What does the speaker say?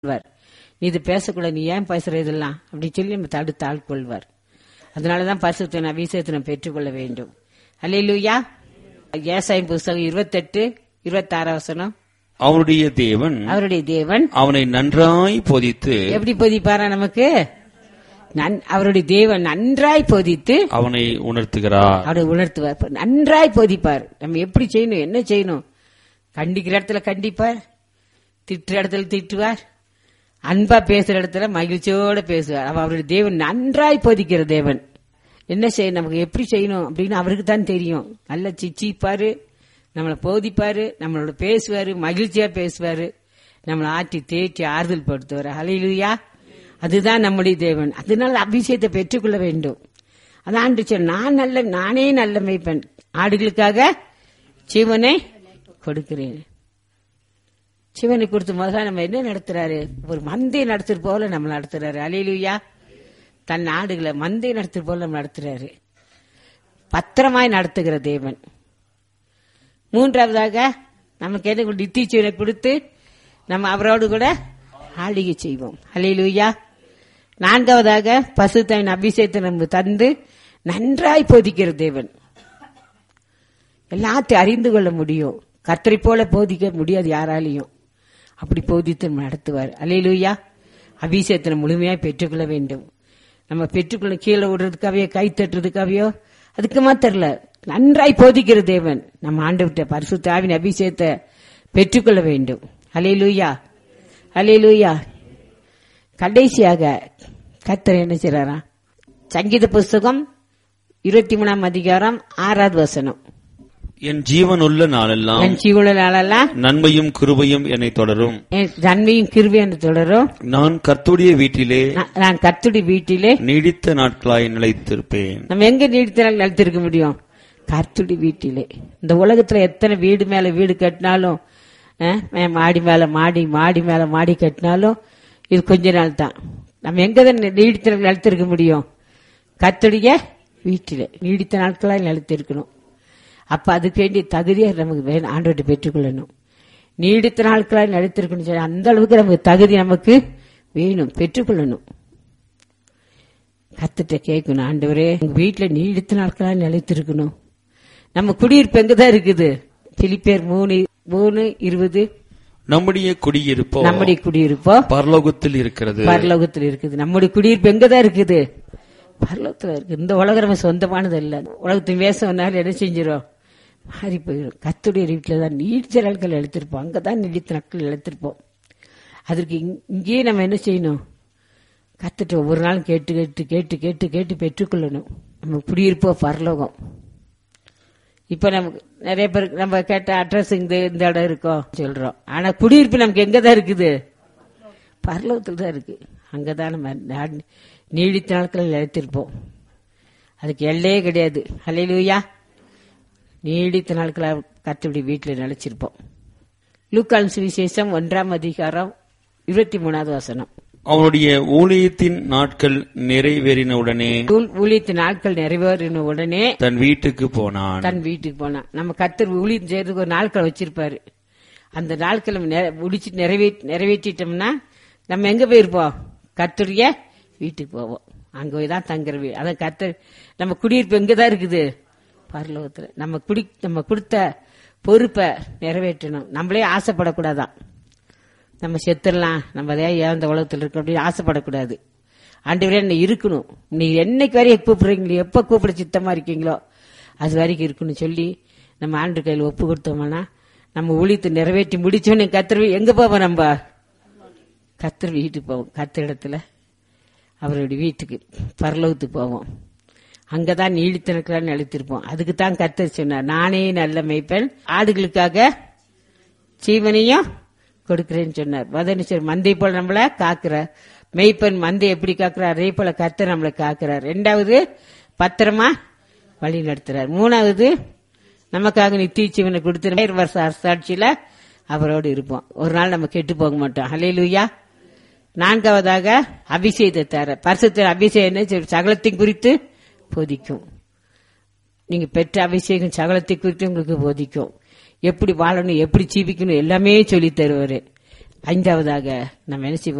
கொள்வார் நீ இது பேசக்கூடாது நீ ஏன் பேசுற இதெல்லாம் அப்படி சொல்லி நம்ம தடுத்து ஆட்கொள்வார் அதனாலதான் பரிசுத்த அபிஷேகத்தை நாம் பெற்றுக்கொள்ள வேண்டும் அல்லேலூயா ஏசாயம் புஸ்தகம் இருபத்தெட்டு இருபத்தாறு வசனம் அவருடைய தேவன் அவருடைய தேவன் அவனை நன்றாய் போதித்து எப்படி போதிப்பாரா நமக்கு நன்- அவருடைய தேவன் நன்றாய் போதித்து அவனை உணர்த்துகிறார் அவரை உணர்த்துவார் நன்றாய் போதிப்பார் நம்ம எப்படி செய்யணும் என்ன செய்யணும் கண்டிக்கிற இடத்துல கண்டிப்பார் திட்டுற இடத்துல திட்டுவார் அன்பா பேசுற இடத்துல மகிழ்ச்சியோட பேசுவார் அவ அவருடைய தேவன் நன்றாய் போதிக்கிற தேவன் என்ன செய்யணும் நமக்கு எப்படி செய்யணும் அப்படின்னு அவருக்கு தான் தெரியும் நல்லா சிச்சிப்பாரு நம்மளை போதிப்பாரு நம்மளோட பேசுவாரு மகிழ்ச்சியா பேசுவாரு நம்மளை ஆட்டி தேற்றி ஆறுதல் படுத்துவார் அலையிலுயா அதுதான் நம்முடைய தேவன் அதனால அபிஷேகத்தை பெற்றுக்கொள்ள வேண்டும் அதான் ஆண்டு சொன்ன, நான் நல்ல நானே நல்ல மேய்ப்பன் ஆடுகளுக்காக ஜீவனை கொடுக்கிறேன் சிவனை கொடுத்து முதல்ல நம்ம என்ன நடத்துறாரு ஒரு மந்தை நடத்துறது போல நம்ம நடத்துறாரு அலையிலுயா தன் ஆடுகளை மந்தை நடத்துறது போல நம்ம நடத்துறாரு பத்திரமாய் நடத்துகிற தேவன் மூன்றாவதாக நமக்கு என்ன நித்திச்சுவனை கொடுத்து நம்ம அவரோடு கூட ஆளிகை செய்வோம் அலையிலுயா நான்காவதாக பசுத்தாயின் அபிஷேகத்தை நம்ம தந்து நன்றாய் போதிக்கிற தேவன் எல்லாத்தையும் அறிந்து கொள்ள முடியும் கர்த்தரை போல போதிக்க முடியாது யாராலையும் அப்படி போதித்து நம்ம நடத்துவார் அலையிலுயா அபிஷேகத்தை நம்ம முழுமையாய் பெற்றுக்கொள்ள வேண்டும் நம்ம பெற்றுக்கொள்ள கீழே விடுறதுக்காவையோ கை தட்டுறதுக்காவையோ அதுக்கு மாத்திரல நன்றாய் போதிக்கிற தேவன் நம்ம ஆண்டு விட்ட பரிசுத்தாவின் அபிஷேகத்தை பெற்றுக்கொள்ள வேண்டும் அலையிலுயா அலையிலுயா கடைசியாக கர்த்தர் என்ன செய்றாரா சங்கீத புஸ்தகம் இருபத்தி மூணாம் அதிகாரம் ஆறாவது வசனம் என் ஜீவன் உள்ள நாளெல்லாம் என் ஜீவன நாளெல்லாம் நன்மையும் கிருபையும் என்னை தொடரும் என் நன்மையும் கிருபை என்று தொடரும் நான் கர்த்தருடைய வீட்டிலே நான் நான் கர்த்தருடைய வீட்டிலே நீடித்த நாட்களாய் நிலைத்திருப்பேன் நம்ம எங்க நீடித்த நிலத்திருக்க முடியும் கர்த்தருடைய வீட்டிலே இந்த உலகத்துல எத்தனை வீடு மேல வீடு கட்டினாலும் அஹ், மே- மாடி மேல மாடி மாடி மேல மாடி கட்டினாலும் இது கொஞ்ச நாள் தான் நம்ம எங்க தான் நீடித்த நிலத்திருக்க முடியும் கர்த்தருடைய வீட்டிலே நீடித்த நாட்களாக நிலத்திருக்கணும் அப்ப அதுக்கு வேண்டிய தகுதியை நமக்கு வேணும் ஆண்டோட்டு பெற்றுக்கொள்ளணும் நீடித்த நாட்களாக நிலைத்திருக்கணும் சொல்லி அந்த அளவுக்கு நமக்கு தகுதி நமக்கு வேணும் பெற்றுக்கொள்ளணும் கத்துட்ட கேட்கணும் ஆண்டவரே உங்க வீட்டுல நீடித்த நாட்களா நிலைத்திருக்கணும் நம்ம குடியிருப்பு எங்கதான் இருக்குது பிலிப்பேர் மூணு மூணு இருபது நம்முடைய குடியிருப்போ நம்முடைய குடியிருப்போ பரலோகத்தில் இருக்கிறது பரலோகத்துல இருக்குது நம்முடைய குடியிருப்பு எங்கதான் இருக்குது பரலோகத்துல இருக்கு இந்த உலகம் நம்ம சொந்தமானது இல்ல உலகத்தின் வேசம்னால என்ன செஞ்சிடும் மாறி போயிடும் கத்துடைய வீட்டுல தான் நீடித்த நாட்கள் எழுத்திருப்போம் அங்கதான் நீடித்த நாட்கள் எழுத்திருப்போம் அதற்கு இங்- இங்கேயே நம்ம என்ன செய்யணும் கத்துட்டு ஒவ்வொரு நாளும் கேட்டு கேட்டு கேட்டு கேட்டு கேட்டு பெற்றுக்கொள்ளணும் நம்ம குடியிருப்போ பரலோகம் இப்ப நமக்கு நிறைய பேர் நம்ம கேட்ட அட்ரஸ் இந்த இந்த இடம் இருக்கோம் சொல்றோம் ஆனா குடியிருப்பு நமக்கு எங்க தான் இருக்குது பரலோகத்தில் தான் இருக்கு அங்கதான் நம்ம நா- நீடித்த நாட்கள் நிலைத்திருப்போம் அதுக்கு எல்லையே கிடையாது ஹalleluya நீடித்த நாட்களாக கத்தபடி வீட்டில் நிலைச்சிருப்போம் லூக்கான் சுவிசேஷம் ஒன்றாம் அதிகாரம் இருபத்தி மூணாவது வசனம் அவனுடைய ஊழியத்தின் நாட்கள் நிறைவேறினவுடனே ஊழ்- ஊழியத்து நாட்கள் நிறைவேறின உடனே தன் வீட்டுக்கு போனான் தன் வீட்டுக்கு போனான் நம்ம கத்தர் ஊழியம் செய்யறதுக்கு ஒரு நாட்கள் வச்சிருப்பாரு அந்த நாட்கள் நம்ம நிறை- முடிச்சு நிறைவே நிறைவேற்றிட்டோம்னா நம்ம எங்க போயிருப்போம் கத்தருடைய வீட்டுக்கு போவோம் அங்க போய் தான் தங்குற வீடு அதான் கத்தர் நம்ம குடியிருப்பு எங்கதான் இருக்குது பரலோகத்துல நம்ம குடி நம்ம கொடுத்த பொறுப்பை நிறைவேற்றணும் நம்மளே ஆசைப்படக்கூடாதான் நம்ம செத்துடலாம் நம்ம அதே ஏன் இந்த உலகத்தில் இருக்கோம் அப்படின்னு ஆசைப்படக்கூடாது ஆண்டவரே என்ன இருக்கணும் நீ என்னைக்கு வரையும் கூப்பிடுறீங்களோ எப்ப கூப்பிட சித்தமா இருக்கீங்களோ அது வரைக்கும் இருக்கணும் சொல்லி நம்ம ஆண்டு கையில் ஒப்பு கொடுத்தோம்னா நம்ம ஊழியத்தை நிறைவேற்றி முடிச்சோன்னு கத்திர எங்க போவோம் நம்ம கத்தர் வீட்டுக்கு போவோம் கத்திர இடத்துல அவருடைய வீட்டுக்கு பரலோகத்துக்கு போவோம் அங்கதான் நீடித்தனக்கெல்லாம் நிலைத்திருப்போம் அதுக்கு தான் கத்தர் சொன்னார் நானே நல்ல மேய்ப்பன் ஆடுகளுக்காக ஜீவனையும் கொடுக்கிறேன்னு சொன்னார் மதனீஸ்வர் மந்தை போல நம்மள காக்குறார் மெய்ப்பன் மந்தை எப்படி காக்குறார் அதே போல கர்த்தர் நம்மளை காக்குறார் ரெண்டாவது பத்திரமா வழி நடத்துறார் மூணாவது நமக்காக நித்திய ஜீவனை கொடுத்து வருஷ அரசாட்சியில அவரோடு இருப்போம் ஒரு நாள் நம்ம கெட்டு போக மாட்டோம் ஹalleluya நான்காவதாக அபிஷேகத்தை தர பரிசுத்த அபிஷேகம் என்ன செய்யும்? சகலத்தையும் குறித்து போதிக்கும் நீங்க பெற்ற அபிஷேகம் சகலத்தை குறித்து உங்களுக்கு போதிக்கும் எப்படி வாழணும் எப்படி ஜீவிக்கணும் எல்லாமே சொல்லி தருவாரு ஐந்தாவதாக நம்ம என்ன செய்வோம்